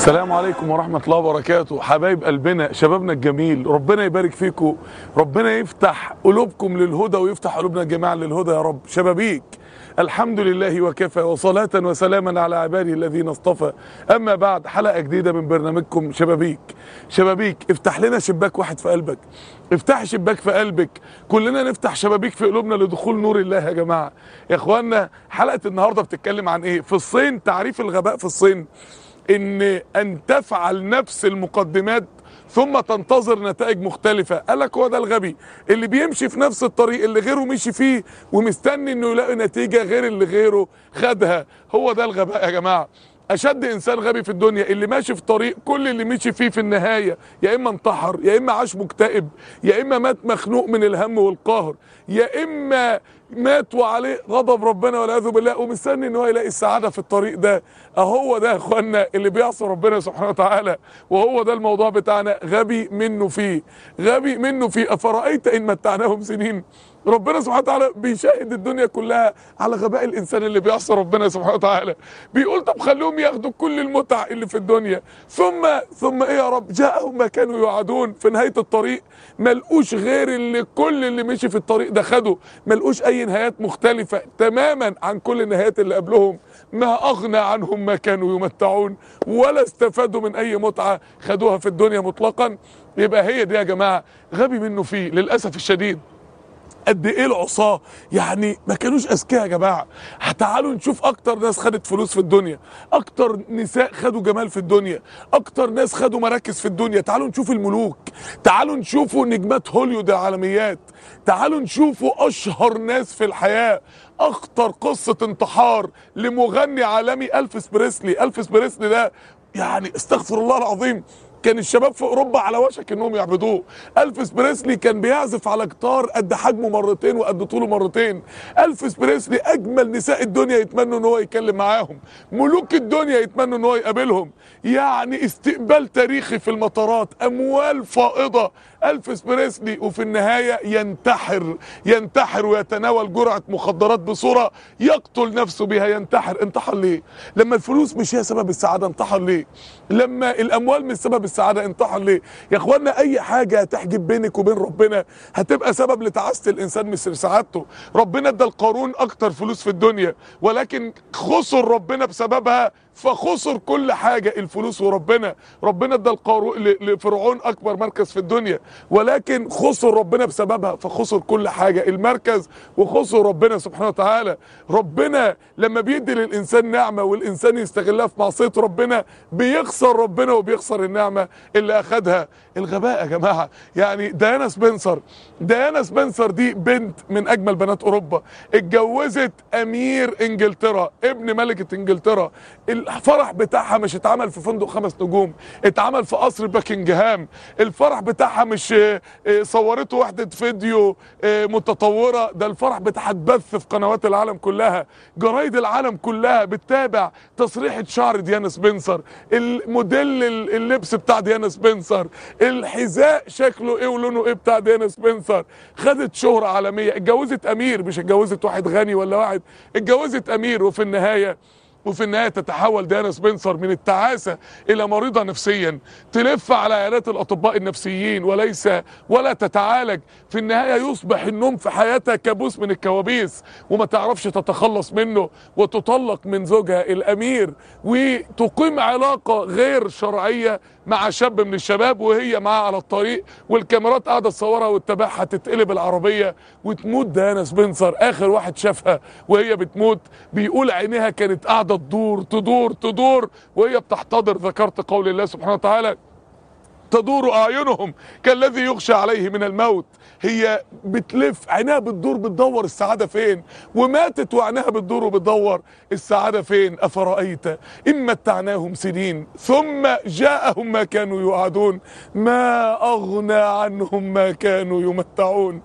السلام عليكم ورحمة الله وبركاته حبايب قلبنا شبابنا الجميل ربنا يبارك فيكم ربنا يفتح قلوبكم للهدى ويفتح قلوبنا جميعا للهدى يا رب شبابيك الحمد لله وكفى وصلاة وسلاما على عباده الذين اصطفى أما بعد حلقة جديدة من برنامجكم شبابيك شبابيك افتح لنا شباك واحد في قلبك افتح شباك في قلبك كلنا نفتح شبابيك في قلوبنا لدخول نور الله يا جماعة يا اخوانا حلقة النهاردة بتتكلم عن ايه في الصين تعريف الغباء في الصين ان ان تفعل نفس المقدمات ثم تنتظر نتائج مختلفة قالك هو ده الغبي اللي بيمشي في نفس الطريق اللي غيره مشي فيه ومستني انه يلاقي نتيجة غير اللي غيره خدها هو ده الغباء يا جماعة اشد انسان غبي في الدنيا اللي ماشي في طريق كل اللي مشي فيه في النهايه يا اما انتحر يا اما عاش مكتئب يا اما مات مخنوق من الهم والقهر يا اما مات وعليه غضب ربنا والعياذ بالله ومستني ان هو يلاقي السعاده في الطريق ده اهو ده يا اخوانا اللي بيعصي ربنا سبحانه وتعالى وهو ده الموضوع بتاعنا غبي منه فيه غبي منه فيه افرايت ان متعناهم سنين ربنا سبحانه وتعالى بيشاهد الدنيا كلها على غباء الانسان اللي بيعصي ربنا سبحانه وتعالى بيقول طب خليهم ياخدوا كل المتع اللي في الدنيا ثم ثم ايه يا رب جاءهم ما كانوا يوعدون في نهايه الطريق ما لقوش غير اللي كل اللي مشي في الطريق ده خده ما لقوش اي نهايات مختلفه تماما عن كل النهايات اللي قبلهم ما اغنى عنهم ما كانوا يمتعون ولا استفادوا من اي متعه خدوها في الدنيا مطلقا يبقى هي دي يا جماعه غبي منه فيه للاسف الشديد قد ايه العصاه يعني ما كانوش اذكياء يا جماعه تعالوا نشوف اكتر ناس خدت فلوس في الدنيا اكتر نساء خدوا جمال في الدنيا اكتر ناس خدوا مراكز في الدنيا تعالوا نشوف الملوك تعالوا نشوفوا نجمات هوليوود العالميات تعالوا نشوفوا اشهر ناس في الحياه اخطر قصه انتحار لمغني عالمي الفيس بريسلي الفيس بريسلي ده يعني استغفر الله العظيم كان الشباب في اوروبا على وشك انهم يعبدوه الفيس بريسلي كان بيعزف على جيتار قد حجمه مرتين وقد طوله مرتين الفيس بريسلي اجمل نساء الدنيا يتمنوا ان هو يتكلم معاهم ملوك الدنيا يتمنوا ان هو يقابلهم يعني استقبال تاريخي في المطارات اموال فائضه الفيس بريسلي وفي النهايه ينتحر ينتحر ويتناول جرعه مخدرات بصوره يقتل نفسه بها ينتحر انتحر ليه لما الفلوس مش هي سبب السعاده انتحر ليه لما الاموال مش سبب السعاده انتحر ليه يا اخوانا اي حاجه هتحجب بينك وبين ربنا هتبقى سبب لتعاسه الانسان مش لسعادته ربنا ادى القارون اكتر فلوس في الدنيا ولكن خسر ربنا بسببها فخسر كل حاجة الفلوس وربنا ربنا ادى القارون لفرعون اكبر مركز في الدنيا ولكن خسر ربنا بسببها فخسر كل حاجة المركز وخسر ربنا سبحانه وتعالى ربنا لما بيدي للانسان نعمة والانسان يستغلها في معصية ربنا بيخسر ربنا وبيخسر النعمة اللي اخدها الغباء يا جماعة يعني ديانا سبنسر ديانا سبنسر دي بنت من اجمل بنات اوروبا اتجوزت امير انجلترا ابن ملكة انجلترا الفرح بتاعها مش اتعمل في فندق خمس نجوم اتعمل في قصر باكنجهام الفرح بتاعها مش صورته وحدة فيديو متطورة ده الفرح بتاعها اتبث في قنوات العالم كلها جرايد العالم كلها بتتابع تصريحة شعر ديانا سبنسر الموديل اللبس بتاع ديانا سبنسر الحذاء شكله ايه ولونه ايه بتاع ديانا سبنسر خدت شهرة عالمية اتجوزت امير مش اتجوزت واحد غني ولا واحد اتجوزت امير وفي النهاية وفي النهايه تتحول ديانا سبنسر من التعاسه الى مريضه نفسيا تلف على عيادات الاطباء النفسيين وليس ولا تتعالج في النهايه يصبح النوم في حياتها كابوس من الكوابيس وما تعرفش تتخلص منه وتطلق من زوجها الامير وتقيم علاقه غير شرعيه مع شاب من الشباب وهي معاه على الطريق والكاميرات قاعده تصورها وتتابعها تتقلب العربيه وتموت ديانا سبنسر اخر واحد شافها وهي بتموت بيقول عينيها كانت قاعده تدور تدور تدور وهي بتحتضر ذكرت قول الله سبحانه وتعالى تدور اعينهم كالذي يغشى عليه من الموت هي بتلف عينها بتدور بتدور السعاده فين وماتت وعينها بتدور وبتدور السعاده فين افرايت ان متعناهم سنين ثم جاءهم ما كانوا يوعدون ما اغنى عنهم ما كانوا يمتعون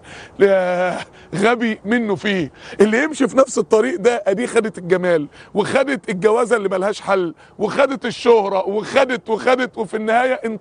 يا غبي منه فيه اللي يمشي في نفس الطريق ده ادي خدت الجمال وخدت الجوازه اللي ملهاش حل وخدت الشهره وخدت وخدت وفي النهايه انتحرت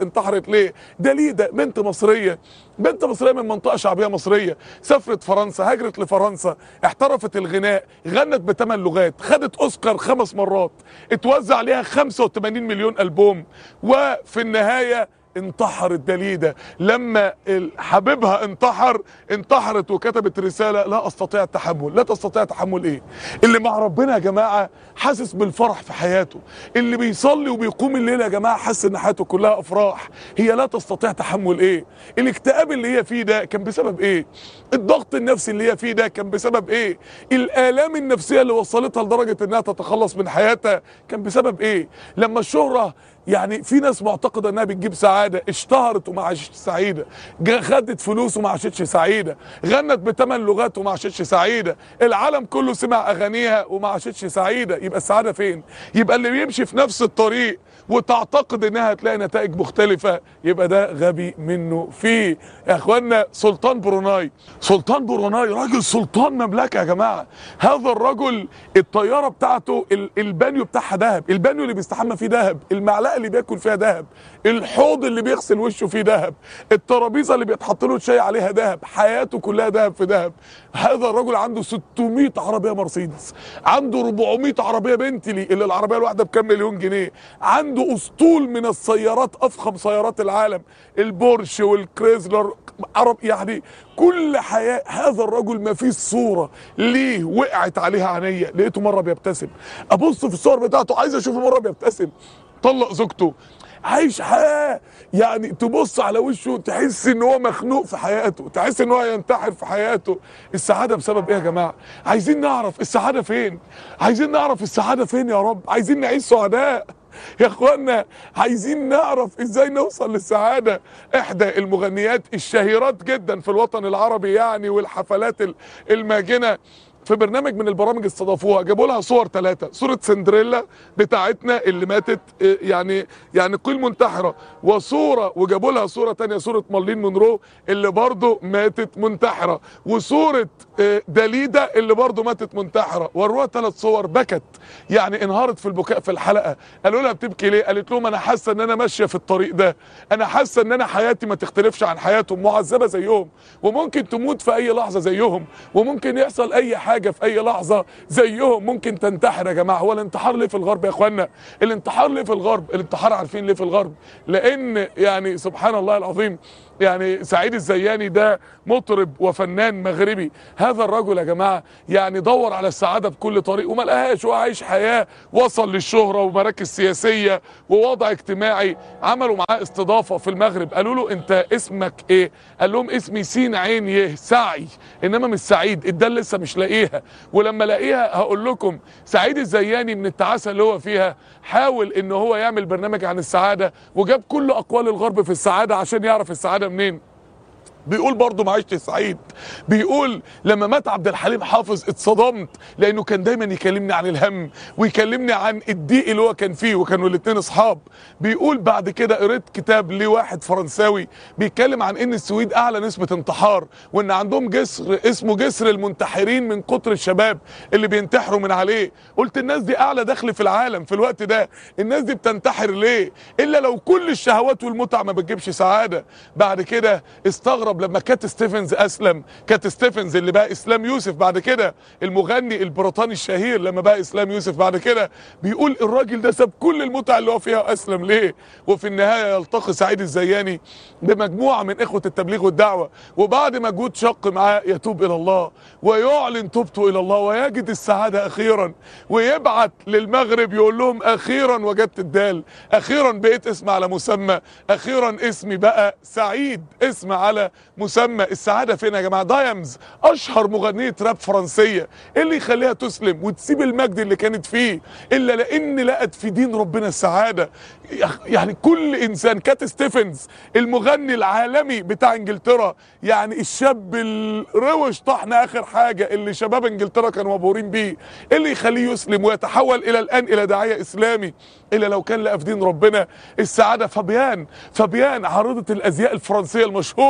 انتحرت ليه داليدا بنت مصريه بنت مصريه من منطقه شعبيه مصريه سافرت فرنسا هاجرت لفرنسا احترفت الغناء غنت بثمان لغات خدت اوسكار خمس مرات اتوزع عليها 85 مليون البوم وفي النهايه انتحرت دليدة لما ال- حبيبها انتحر انتحرت وكتبت رسالة لا استطيع التحمل لا تستطيع تحمل ايه اللي مع ربنا يا جماعة حاسس بالفرح في حياته اللي بيصلي وبيقوم الليل يا جماعة حاسس ان حياته كلها افراح هي لا تستطيع تحمل ايه الاكتئاب اللي هي فيه ده كان بسبب ايه الضغط النفسي اللي هي فيه ده كان بسبب ايه الالام النفسية اللي وصلتها لدرجة انها تتخلص من حياتها كان بسبب ايه لما الشهرة يعني في ناس معتقده انها بتجيب سعاده اشتهرت وما عاشتش سعيده جا- خدت فلوس وما عاشتش سعيده غنت بثمان لغات وما عاشتش سعيده العالم كله سمع اغانيها وما عاشتش سعيده يبقى السعاده فين يبقى اللي بيمشي في نفس الطريق وتعتقد انها هتلاقي نتائج مختلفه يبقى ده غبي منه فيه يا اخوانا سلطان بروناي سلطان بروناي راجل سلطان مملكه يا جماعه هذا الرجل الطياره بتاعته ال- البانيو بتاعها ذهب البانيو اللي بيستحمى فيه ذهب المعلقه اللي بياكل فيها ذهب الحوض اللي بيغسل وشه فيه ذهب الترابيزه اللي بيتحط له الشاي عليها ذهب حياته كلها ذهب في ذهب هذا الرجل عنده 600 عربيه مرسيدس عنده 400 عربيه بنتلي اللي العربيه الواحده بكام مليون جنيه عنده اسطول من السيارات افخم سيارات العالم البورش والكريزلر عرب يعني كل حياه هذا الرجل ما فيش صوره ليه وقعت عليها عينيا لقيته مره بيبتسم ابص في الصور بتاعته عايز اشوفه مره بيبتسم طلق زوجته عايش حياه يعني تبص على وشه تحس ان هو مخنوق في حياته تحس ان هو ينتحر في حياته السعاده بسبب ايه يا جماعه عايزين نعرف السعاده فين عايزين نعرف السعاده فين يا رب عايزين نعيش سعداء يا اخوانا عايزين نعرف ازاي نوصل للسعاده احدى المغنيات الشهيرات جدا في الوطن العربي يعني والحفلات ال- الماجنه في برنامج من البرامج استضافوها جابوا لها صور ثلاثه صوره سندريلا بتاعتنا اللي ماتت آه، يعني يعني قيل منتحره وصوره وجابوا لها صوره تانية صوره مارلين مونرو اللي برضه ماتت منتحره وصوره آه، داليدا اللي برضه ماتت منتحره وروها ثلاث صور بكت يعني انهارت في البكاء في الحلقه قالوا لها بتبكي ليه قالت لهم انا حاسه ان انا ماشيه في الطريق ده انا حاسه ان انا حياتي ما تختلفش عن حياتهم معذبه زيهم وممكن تموت في اي لحظه زيهم وممكن يحصل اي حاجه في اي لحظه زيهم ممكن تنتحر يا جماعه هو الانتحار ليه في الغرب يا اخوانا الانتحار ليه في الغرب الانتحار عارفين ليه في الغرب لان يعني سبحان الله العظيم يعني سعيد الزياني ده مطرب وفنان مغربي هذا الرجل يا جماعه يعني دور على السعاده بكل طريق وما لقاهاش هو عايش حياه وصل للشهره ومراكز سياسيه ووضع اجتماعي عملوا معاه استضافه في المغرب قالوا له انت اسمك ايه قال لهم اسمي سين عين يه سعي انما مش سعيد الدال لسه مش لاقيها ولما لاقيها هقول لكم سعيد الزياني من التعاسه اللي هو فيها حاول ان هو يعمل برنامج عن السعاده وجاب كل اقوال الغرب في السعاده عشان يعرف السعاده منين بيقول برضه ما عشت سعيد بيقول لما مات عبد الحليم حافظ اتصدمت لانه كان دايما يكلمني عن الهم ويكلمني عن الضيق اللي هو كان فيه وكانوا الاثنين اصحاب بيقول بعد كده قريت كتاب لواحد فرنساوي بيتكلم عن ان السويد اعلى نسبه انتحار وان عندهم جسر اسمه جسر المنتحرين من كتر الشباب اللي بينتحروا من عليه قلت الناس دي اعلى دخل في العالم في الوقت ده الناس دي بتنتحر ليه الا لو كل الشهوات والمتع ما بتجيبش سعاده بعد كده استغرب لما كات ستيفنز اسلم كات ستيفنز اللي بقى اسلام يوسف بعد كده المغني البريطاني الشهير لما بقى اسلام يوسف بعد كده بيقول الراجل ده ساب كل المتع اللي هو فيها واسلم ليه وفي النهايه يلتقي سعيد الزياني بمجموعه من اخوه التبليغ والدعوه وبعد مجهود شق معاه يتوب الى الله ويعلن توبته الى الله ويجد السعاده اخيرا ويبعت للمغرب يقول لهم اخيرا وجدت الدال اخيرا بقيت اسم على مسمى اخيرا اسمي بقى سعيد اسم على مسمى السعاده فين يا جماعه دايمز اشهر مغنيه راب فرنسيه ايه اللي يخليها تسلم وتسيب المجد اللي كانت فيه الا لان لقت في دين ربنا السعاده يعني كل انسان كات ستيفنز المغني العالمي بتاع انجلترا يعني الشاب الروش طحن اخر حاجه اللي شباب انجلترا كانوا مبهورين بيه ايه اللي يخليه يسلم ويتحول الى الان الى داعيه اسلامي الا لو كان لقى في دين ربنا السعاده فبيان فبيان عارضه الازياء الفرنسيه المشهوره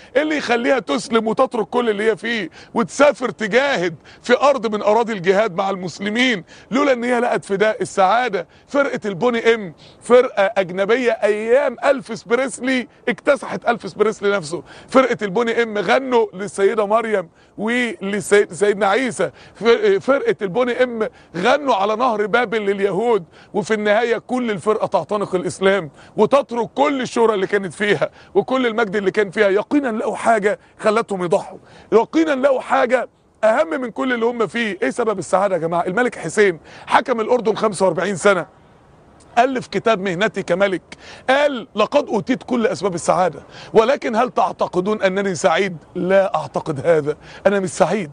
ايه اللي يخليها تسلم وتترك كل اللي هي فيه وتسافر تجاهد في ارض من اراضي الجهاد مع المسلمين لولا ان هي لقت في ده السعاده فرقه البوني ام فرقه اجنبيه ايام الفيس بريسلي اكتسحت الفيس بريسلي نفسه فرقه البوني ام غنوا للسيده مريم ولسيدنا عيسى فرقه البوني ام غنوا على نهر بابل لليهود وفي النهايه كل الفرقه تعتنق الاسلام وتترك كل الشهره اللي كانت فيها وكل المجد اللي كان فيها يقينا لقوا حاجه خلتهم يضحوا يقينا لقوا حاجه اهم من كل اللي هم فيه ايه سبب السعاده يا جماعه الملك حسين حكم الاردن 45 سنه ألف كتاب مهنتي كملك قال لقد أوتيت كل أسباب السعادة ولكن هل تعتقدون أنني سعيد لا أعتقد هذا أنا مش سعيد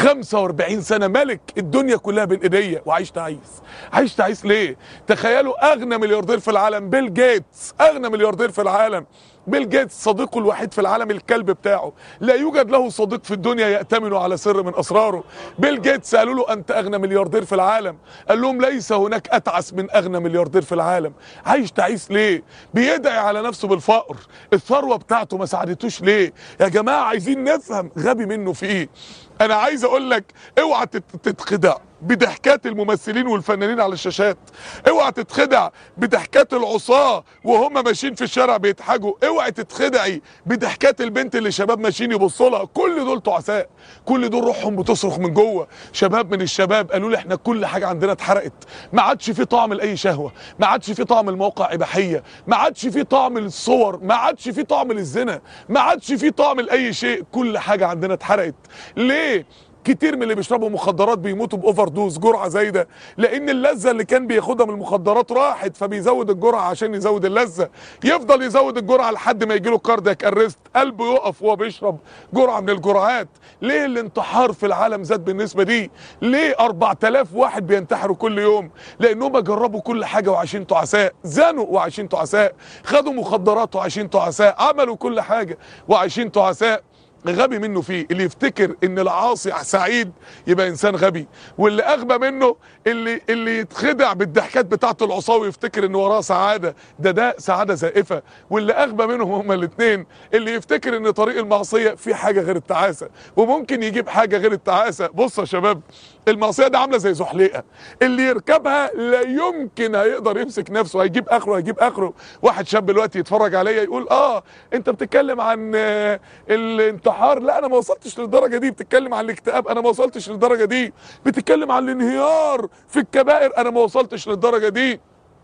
45 سنة ملك الدنيا كلها بين ايديا وعايش تعيس عايش تعيس ليه تخيلوا أغنى ملياردير في العالم بيل جيتس أغنى ملياردير في العالم بيل جيتس صديقه الوحيد في العالم الكلب بتاعه لا يوجد له صديق في الدنيا يأتمن على سر من أسراره بيل جيتس قالوا له أنت أغنى ملياردير في العالم قال لهم ليس هناك أتعس من أغنى ملياردير في العالم عايش تعيس ليه بيدعي على نفسه بالفقر الثروة بتاعته ما ساعدتوش ليه يا جماعة عايزين نفهم غبي منه في ايه انا عايز اقول لك اوعى تتخدع بضحكات الممثلين والفنانين على الشاشات اوعى تتخدع بضحكات العصاه وهم ماشيين في الشارع بيضحكوا اوعى تتخدعي بضحكات البنت اللي شباب ماشيين يبصوا لها كل دول تعساء كل دول روحهم بتصرخ من جوه شباب من الشباب قالوا لي احنا كل حاجه عندنا اتحرقت ما عادش في طعم لاي شهوه ما عادش في طعم المواقع اباحيه ما عادش في طعم للصور ما عادش في طعم للزنا ما عادش في طعم لاي شيء كل حاجه عندنا اتحرقت ليه كتير من اللي بيشربوا مخدرات بيموتوا باوفر دوز جرعه زايده لان اللذه اللي كان بياخدها من المخدرات راحت فبيزود الجرعه عشان يزود اللذه يفضل يزود الجرعه لحد ما يجيله كاردياك ارست قلبه يقف وهو بيشرب جرعه من الجرعات ليه الانتحار في العالم زاد بالنسبه دي ليه 4000 واحد بينتحروا كل يوم لانهم جربوا كل حاجه وعايشين تعساء زانوا وعايشين تعساء خدوا مخدرات وعايشين تعساء عملوا كل حاجه وعايشين تعساء غبي منه فيه اللي يفتكر ان العاصي سعيد يبقى انسان غبي واللي اغبى منه اللي اللي يتخدع بالضحكات بتاعه العصاه ويفتكر ان وراه سعاده ده ده سعاده زائفه واللي اغبى منهم هما الاثنين اللي يفتكر ان طريق المعصيه في حاجه غير التعاسه وممكن يجيب حاجه غير التعاسه بص يا شباب المعصيه دي عامله زي زحليقه اللي يركبها لا يمكن هيقدر يمسك نفسه هيجيب اخره هيجيب اخره واحد شاب دلوقتي يتفرج عليا يقول اه انت بتتكلم عن آه الانتحار لا انا ما وصلتش للدرجه دي بتتكلم عن الاكتئاب انا ما وصلتش للدرجه دي بتتكلم عن الانهيار في الكبائر انا ما وصلتش للدرجه دي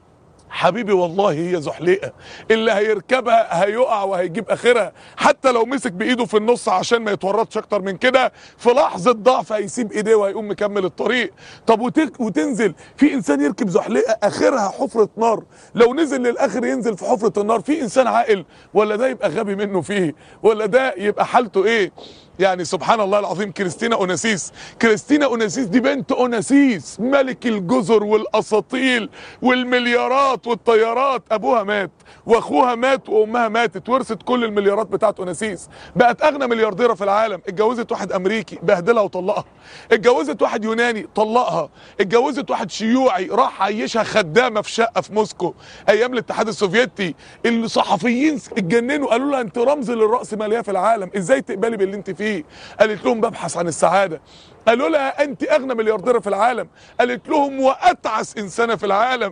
حبيبي والله هي زحليقه اللي هيركبها هيقع وهيجيب اخرها حتى لو مسك بايده في النص عشان ما يتورطش اكتر من كده في لحظه ضعف هيسيب ايديه وهيقوم مكمل الطريق طب وتك وتنزل في انسان يركب زحليقه اخرها حفره نار لو نزل للاخر ينزل في حفره النار في انسان عاقل ولا ده يبقى غبي منه فيه ولا ده يبقى حالته ايه يعني سبحان الله العظيم كريستينا اوناسيس كريستينا اوناسيس دي بنت اوناسيس ملك الجزر والاساطيل والمليارات والطيارات ابوها مات واخوها مات وامها ماتت ورثت كل المليارات بتاعت اوناسيس بقت اغنى مليارديره في العالم اتجوزت واحد امريكي بهدلها وطلقها اتجوزت واحد يوناني طلقها اتجوزت واحد شيوعي راح عيشها خدامه في شقه في موسكو ايام الاتحاد السوفيتي الصحفيين اتجننوا قالوا لها انت رمز للراسماليه في العالم ازاي تقبلي باللي انت فيه قالت لهم ببحث عن السعاده قالوا لها انت اغنى مليارديره في العالم قالت لهم واتعس انسانه في العالم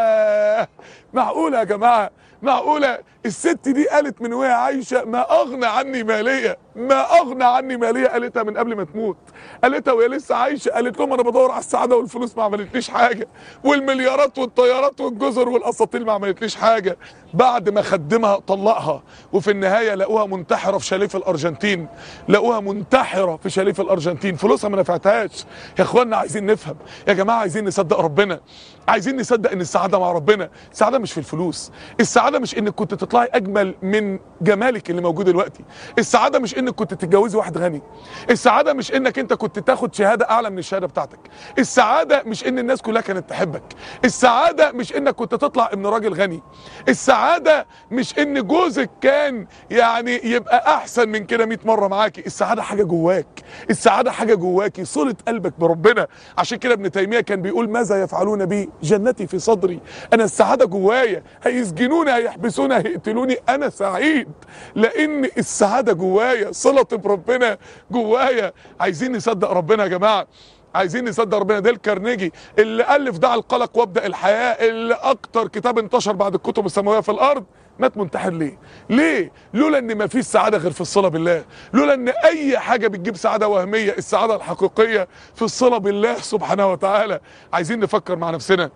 يا معقوله يا جماعه معقوله الست دي قالت من وهي عايشه ما اغنى عني ماليه ما اغنى عني ماليه قالتها من قبل ما تموت قالتها وهي لسه عايشه قالت لهم انا بدور على السعاده والفلوس ما عملتليش حاجه والمليارات والطيارات والجزر والاساطيل ما عملتليش حاجه بعد ما خدمها طلقها وفي النهايه لقوها منتحره في شاليه في الارجنتين لقوها منتحره في شاليه في الارجنتين فلوسها ما نفعتهاش يا اخوانا عايزين نفهم يا جماعه عايزين نصدق ربنا عايزين نصدق ان السعاده مع ربنا السعاده مش في الفلوس السعاده مش انك كنت تطلعي اجمل من جمالك اللي موجود دلوقتي السعاده مش انك كنت تتجوزي واحد غني السعاده مش انك انت كنت تاخد شهاده اعلى من الشهاده بتاعتك السعاده مش ان الناس كلها كانت تحبك السعاده مش انك كنت تطلع ابن راجل غني السعاده مش ان جوزك كان يعني يبقى احسن من كده 100 مره معاكي السعاده حاجه جواك السعاده حاجه جواك قلبك صلة قلبك بربنا عشان كده ابن تيمية كان بيقول ماذا يفعلون بي جنتي في صدري انا السعادة جوايا هيسجنوني هيحبسوني هيقتلوني انا سعيد لان السعادة جوايا صلتي بربنا جوايا عايزين نصدق ربنا يا جماعة عايزين نصدق ربنا ديل كارنيجي اللي الف دع القلق وابدا الحياه اللي اكتر كتاب انتشر بعد الكتب السماويه في الارض مات منتحر ليه؟ ليه؟ لولا ان ما فيش سعاده غير في الصله بالله، لولا ان اي حاجه بتجيب سعاده وهميه، السعاده الحقيقيه في الصله بالله سبحانه وتعالى، عايزين نفكر مع نفسنا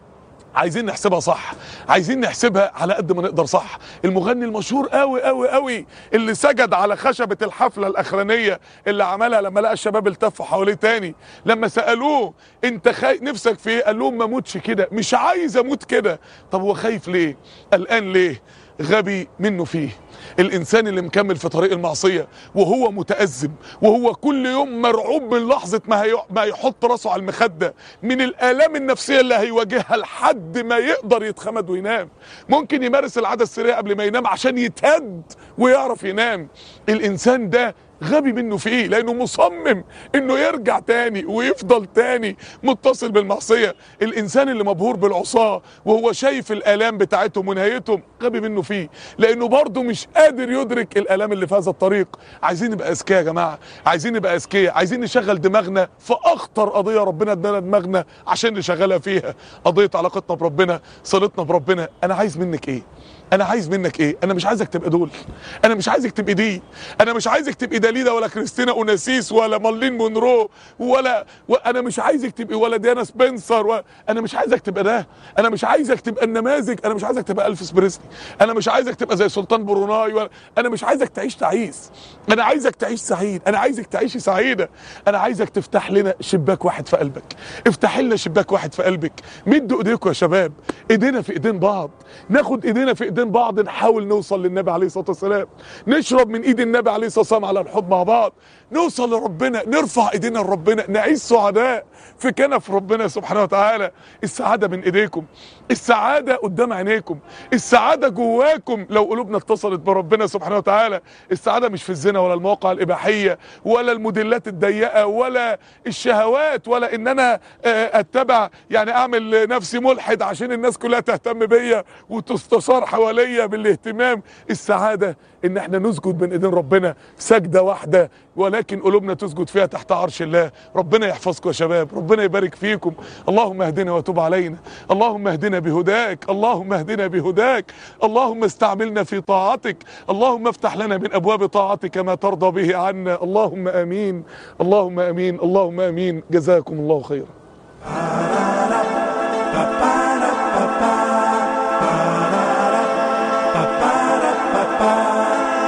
عايزين نحسبها صح عايزين نحسبها على قد ما نقدر صح المغني المشهور قوي قوي قوي اللي سجد على خشبة الحفلة الأخرانية اللي عملها لما لقى الشباب التفوا حواليه تاني لما سألوه انت خايف نفسك في ايه قال لهم ما اموتش كده مش عايز اموت كده طب هو خايف ليه قلقان ليه غبي منه فيه الانسان اللي مكمل في طريق المعصيه وهو متازم وهو كل يوم مرعوب من لحظه ما هي ما يحط راسه على المخده من الالام النفسيه اللي هيواجهها لحد ما يقدر يتخمد وينام ممكن يمارس العاده السريه قبل ما ينام عشان يتهد ويعرف ينام الانسان ده غبي منه في ايه لانه مصمم انه يرجع تاني ويفضل تاني متصل بالمعصيه الانسان اللي مبهور بالعصاه وهو شايف الالام بتاعتهم ونهايتهم غبي منه فيه لانه برضه مش قادر يدرك الالام اللي في هذا الطريق عايزين نبقى اذكياء يا جماعه عايزين نبقى اذكياء عايزين نشغل دماغنا في اخطر قضيه ربنا ادانا دماغنا عشان نشغلها فيها قضيه علاقتنا بربنا صلتنا بربنا انا عايز منك ايه انا عايز منك ايه انا مش عايزك تبقى دول انا مش عايزك تبقى دي انا مش عايزك تبقى داليدا ولا كريستينا اوناسيس ولا مارلين مونرو ولا وانا مش عايزك تبقى ولا ديانا سبنسر و... انا مش عايزك تبقى ده انا مش عايزك تبقى النماذج انا مش عايزك تبقى الفيس بريسلي انا مش عايزك تبقى زي سلطان بروناي ولا انا مش عايزك تعيش تعيس انا عايزك تعيش سعيد انا عايزك تعيشي سعيده انا عايزك تفتح لنا شباك واحد في قلبك افتح لنا شباك واحد في قلبك مدوا ايديكم يا شباب ايدينا في ايدين بعض ناخد ايدينا في ايدين بعض نحاول نوصل للنبي عليه الصلاه والسلام نشرب من ايد النبي عليه الصلاه والسلام على الحوض مع بعض نوصل لربنا نرفع ايدينا لربنا نعيش سعداء في كنف ربنا سبحانه وتعالى السعاده من ايديكم السعاده قدام عينيكم السعاده جواكم لو قلوبنا اتصلت بربنا سبحانه وتعالى السعاده مش في الزنا ولا المواقع الاباحيه ولا الموديلات الضيقه ولا الشهوات ولا ان انا آه، اتبع يعني اعمل نفسي ملحد عشان الناس كلها تهتم بيا وتستشار حواليا بالاهتمام السعاده ان احنا نسجد بين ايدين ربنا سجده واحده ولكن قلوبنا تسجد فيها تحت عرش الله ربنا يحفظكم يا شباب ربنا يبارك فيكم اللهم اهدنا وتب علينا اللهم اهدنا بهداك اللهم اهدنا بهداك اللهم استعملنا في طاعتك اللهم افتح لنا من ابواب طاعتك ما ترضى به عنا اللهم امين اللهم امين اللهم امين جزاكم الله خيرا